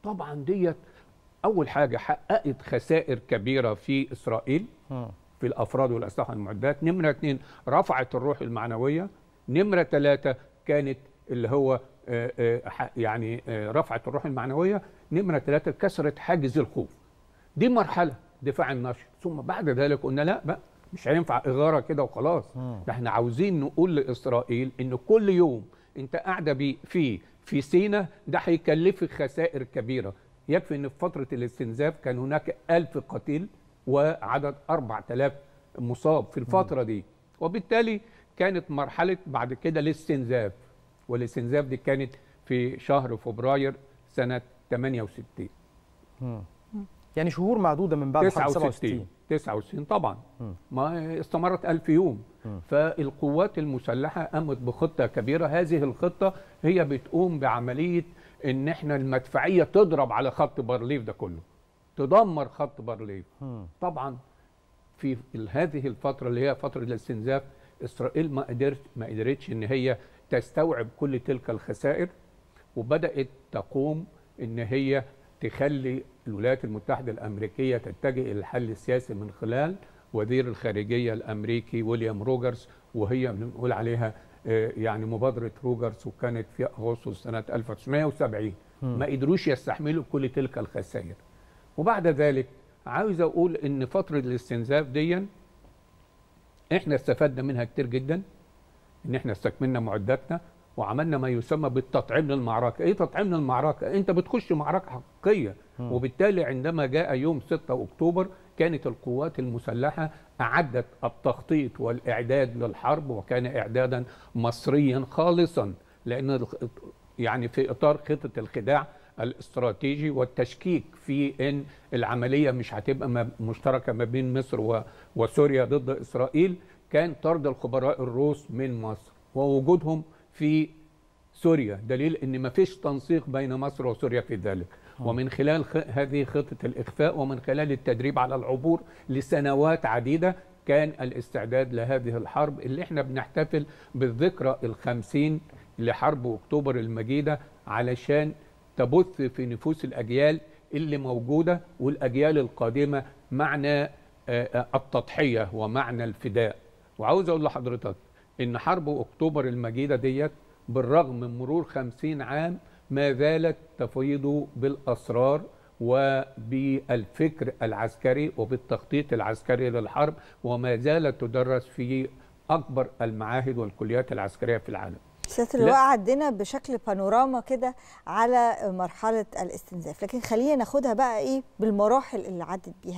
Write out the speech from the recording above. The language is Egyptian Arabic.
طبعا ديت اول حاجه حققت خسائر كبيره في اسرائيل مم. في الافراد والاسلحه والمعدات نمره اثنين رفعت الروح المعنويه نمره ثلاثه كانت اللي هو آه، آه، ح- يعني آه، رفعت الروح المعنويه نمره ثلاثه كسرت حاجز الخوف دي مرحله دفاع النشر ثم بعد ذلك قلنا لا بقى مش هينفع اغاره كده وخلاص ده احنا عاوزين نقول لاسرائيل ان كل يوم انت قاعده بيه فيه في سينا ده هيكلفك خسائر كبيره يكفي ان في فتره الاستنزاف كان هناك ألف قتيل وعدد 4000 مصاب في الفتره دي وبالتالي كانت مرحله بعد كده الاستنزاف والاستنزاف دي كانت في شهر فبراير سنه 68 يعني شهور معدوده من بعد حرب 69 67 69 طبعا ما استمرت ألف يوم فالقوات المسلحة قامت بخطة كبيرة هذه الخطة هي بتقوم بعملية ان احنا المدفعية تضرب على خط بارليف ده كله تدمر خط بارليف طبعا في ال- هذه الفترة اللي هي فترة الاستنزاف إسرائيل ما قدرت ما قدرتش إن هي تستوعب كل تلك الخسائر وبدأت تقوم إن هي تخلي الولايات المتحدة الأمريكية تتجه إلى الحل السياسي من خلال وزير الخارجية الأمريكي ويليام روجرز وهي بنقول عليها آه، يعني مبادرة روجرز وكانت في أغسطس سنة 1970 ما قدروش يستحملوا كل تلك الخسائر وبعد ذلك عاوز اقول ان فتره الاستنزاف دي احنا استفدنا منها كتير جدا ان احنا استكملنا معداتنا وعملنا ما يسمى بالتطعيم للمعركه ايه تطعيم للمعركه انت بتخش معركه حقيقيه وبالتالي عندما جاء يوم 6 اكتوبر كانت القوات المسلحه اعدت التخطيط والاعداد للحرب وكان اعدادا مصريا خالصا لان الخ- يعني في اطار خطه الخداع الاستراتيجي والتشكيك في ان العمليه مش هتبقى ما- مشتركه ما بين مصر و- وسوريا ضد اسرائيل كان طرد الخبراء الروس من مصر ووجودهم في سوريا دليل ان ما فيش تنسيق بين مصر وسوريا في ذلك ومن خلال خ... هذه خطه الاخفاء ومن خلال التدريب على العبور لسنوات عديده كان الاستعداد لهذه الحرب اللي احنا بنحتفل بالذكرى الخمسين لحرب اكتوبر المجيده علشان تبث في نفوس الاجيال اللي موجوده والاجيال القادمه معنى آه، آه، التضحيه ومعنى الفداء وعاوز اقول لحضرتك ان حرب اكتوبر المجيده ديت بالرغم من مرور خمسين عام ما زالت تفيض بالاسرار وبالفكر العسكري وبالتخطيط العسكري للحرب وما زالت تدرس في اكبر المعاهد والكليات العسكريه في العالم سياده لا. اللواء عدينا بشكل بانوراما كده على مرحله الاستنزاف لكن خلينا ناخدها بقى ايه بالمراحل اللي عدت بيها